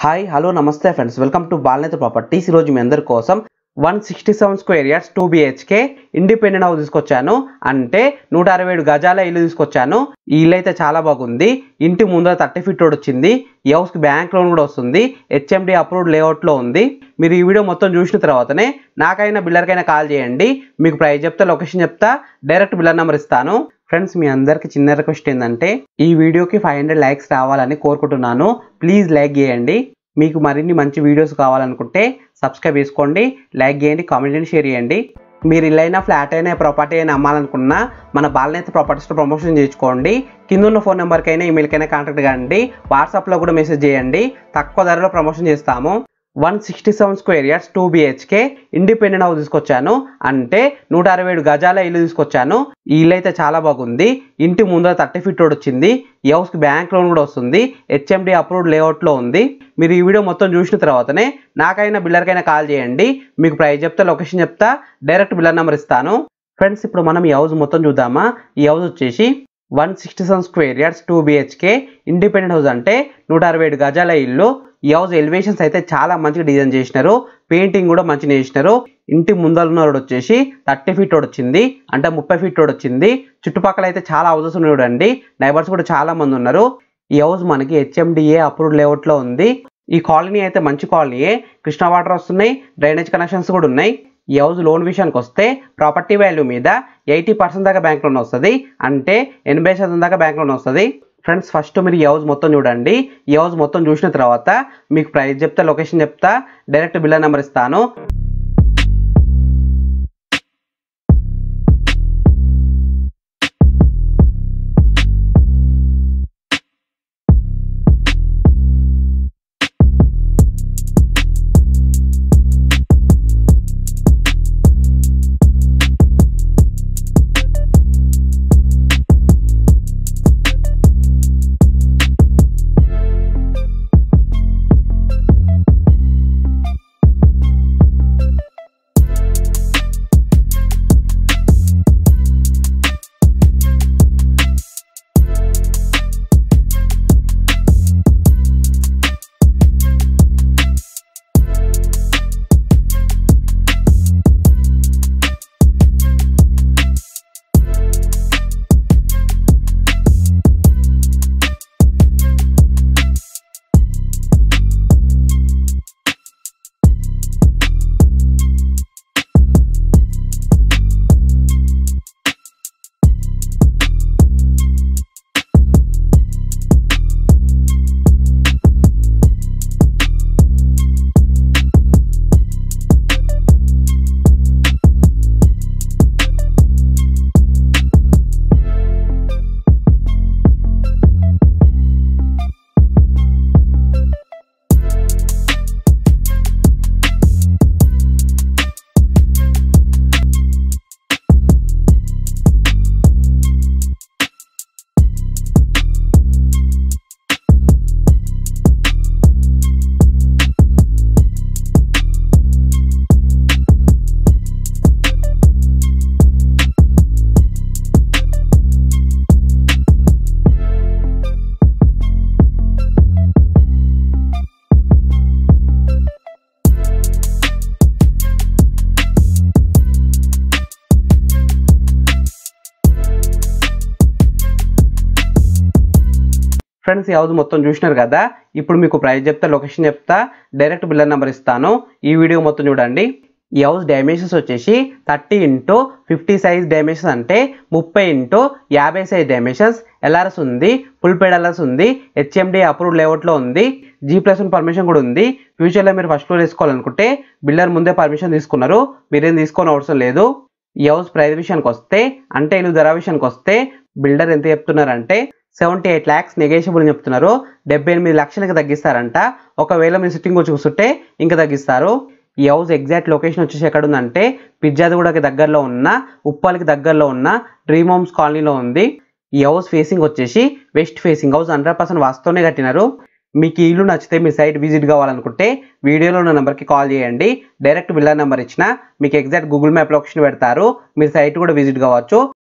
hi hello నమస్తే friends welcome to Balanetha properties ఈరోజు మీ అందరి కోసం one sixty seven square yards two BHK independent house తీసుకొచ్చాను అంటే నూట అరవై ఏడు గజాల ఇల్లు తీసుకొచ్చాను ఈ ఇల్లు అయితే చాలా బాగుంది ఇంటి ముందర థర్టీ ఫీట్ రోడ్ వచ్చింది ఈ హౌస్కి బ్యాంక్ లోన్ కూడా వస్తుంది హెచ్ఎండి అప్రూవ్డ్ లేఅవుట్లో ఉంది మీరు ఈ వీడియో మొత్తం చూసిన తర్వాతనే నాకైనా బిల్లర్కైనా కాల్ చేయండి మీకు ప్రైస్ చెప్తా లొకేషన్ చెప్తా డైరెక్ట్ బిల్లర్ నెంబర్ ఇస్తాను ఫ్రెండ్స్ మీ అందరికి చిన్న రిక్వెస్ట్ ఏంటంటే ఈ వీడియోకి ఫైవ్ హండ్రెడ్ లైక్స్ రావాలని కోరుకుంటున్నాను ప్లీజ్ లైక్ చేయండి మీకు మరిన్ని మంచి వీడియోస్ కావాలనుకుంటే సబ్స్క్రైబ్ చేసుకోండి లైక్ చేయండి కామెంట్ చేయండి షేర్ చేయండి మీరు ఇల్లైనా ఫ్లాట్ అయినా ప్రాపర్టీ అయినా అమ్మాలనుకున్నా మన బాలనేత ప్రాపర్టీస్లో ప్రమోషన్ చేసుకోండి కింద ఉన్న ఫోన్ నెంబర్కైనా ఈమెయిల్కైనా కాంటాక్ట్ కండి వాట్సాప్లో కూడా మెసేజ్ చేయండి తక్కువ ధరలో ప్రమోషన్ చేస్తాము one sixty seven square yards two BHK independent house తీసుకొచ్చాను అంటే నూట అరవై ఏడు గజాల ఇల్లు తీసుకొచ్చాను ఈ ఇల్లు అయితే చాలా బాగుంది ఇంటి ముందర థర్టీ ఫీట్ రోడ్ వచ్చింది ఈ హౌస్కి బ్యాంక్ లోన్ కూడా వస్తుంది హెచ్ఎండి అప్రూవ్డ్ లేఅవుట్లో ఉంది మీరు ఈ వీడియో మొత్తం చూసిన తర్వాతనే నాకైనా బిల్లర్కైనా కాల్ చేయండి మీకు ప్రైస్ చెప్తా లొకేషన్ చెప్తా డైరెక్ట్ బిల్లర్ నెంబర్ ఇస్తాను ఫ్రెండ్స్ ఇప్పుడు మనం ఈ హౌస్ మొత్తం చూద్దామా ఈ హౌస్ వచ్చేసి one sixty seven square yards two BHK independent house అంటే నూట అరవై ఏడు గజాల ఇల్లు ఈ హౌస్ ఎలివేషన్స్ అయితే చాలా మంచిగా డిజైన్ చేసినారు పెయింటింగ్ కూడా మంచిగా చేసినారు ఇంటి ముందర ఉన్న రోడ్ వచ్చేసి థర్టీ ఫీట్ రోడ్ వచ్చింది అంటే ముప్పై ఫీట్ రోడ్ వచ్చింది చుట్టుపక్కల అయితే చాలా హౌసెస్ ఉన్నాయి చూడండి నైబర్స్ కూడా చాలా మంది ఉన్నారు ఈ హౌస్ మనకి హెచ్ఎండిఏ అప్రూవ్డ్ లేఅవుట్లో ఉంది ఈ కాలనీ అయితే మంచి కాలనీయే కృష్ణా వాటర్ వస్తున్నాయి డ్రైనేజ్ కనెక్షన్స్ కూడా ఉన్నాయి ఈ హౌస్ లోన్ విషయానికి వస్తే ప్రాపర్టీ వాల్యూ మీద ఎయిటీ పర్సెంట్ దాకా బ్యాంక్ లోన్ వస్తుంది అంటే ఎనభై శాతం దాకా బ్యాంక్ లోన్ వస్తుంది ఫ్రెండ్స్ ఫస్ట్ మీరు ఈ హౌస్ మొత్తం చూడండి ఈ హౌస్ మొత్తం చూసిన తర్వాత మీకు ప్రైస్ చెప్తా లొకేషన్ చెప్తా డైరెక్ట్ బిల్లర్ నెంబర్ ఇస్తాను ఫ్రెండ్స్ ఈ హౌస్ మొత్తం చూసినారు కదా ఇప్పుడు మీకు ప్రైస్ చెప్తా లొకేషన్ చెప్తా డైరెక్ట్ బిల్లర్ నెంబర్ ఇస్తాను ఈ వీడియో మొత్తం చూడండి ఈ హౌస్ డైమెన్షన్స్ వచ్చేసి thirty into fifty size dimensions అంటే ముప్పై ఇంటూ యాభై సైజ్ డైమెన్షన్స్ ఎల్ఆర్ఎస్ ఉంది ఫుల్ పేడ్ ఎల్ఆర్ఎస్ ఉంది హెచ్ఎండి అప్రూవ్డ్ లేఅవుట్లో ఉంది జీ ప్లస్ వన్ పర్మిషన్ కూడా ఉంది ఫ్యూచర్లో మీరు ఫస్ట్ ఫ్లోర్ వేసుకోవాలనుకుంటే బిల్లర్ ముందే పర్మిషన్ తీసుకున్నారు మీరేం తీసుకోని అవసరం లేదు ఈ హౌస్ ప్రైస్ విషయానికి వస్తే అంటే ఇల్లు ధర విషయానికి వస్తే బిల్డర్ ఎంత చెప్తున్నారంటే సెవెంటీ ఎయిట్ ల్యాక్స్ నెగేషియబుల్ అని చెప్తున్నారు డెబ్బై ఎనిమిది లక్షలకి తగ్గిస్తారంట ఒకవేళ మీరు సిట్టింగ్ వచ్చి కూర్చుంటే ఇంకా తగ్గిస్తారు ఈ హౌస్ ఎగ్జాక్ట్ లొకేషన్ వచ్చేసి ఎక్కడ ఉందంటే పిజ్జాదిగూడకి దగ్గరలో ఉన్న ఉప్పాలకి దగ్గరలో ఉన్న డ్రీమ్ హోమ్స్ కాలనీలో ఉంది ఈ హౌస్ ఫేసింగ్ వచ్చేసి west facing house hundred percent వాస్తవనే కట్టినారు మీకు ఈ ఇల్లు నచ్చితే మీ సైట్ విజిట్ కావాలనుకుంటే వీడియోలో ఉన్న నెంబర్కి కాల్ చేయండి డైరెక్ట్ బిల్లా నెంబర్ ఇచ్చిన మీకు ఎగ్జాక్ట్ గూగుల్ మ్యాప్ లొకేషన్ పెడతారు మీరు సైట్ కూడా విజిట్ కావచ్చు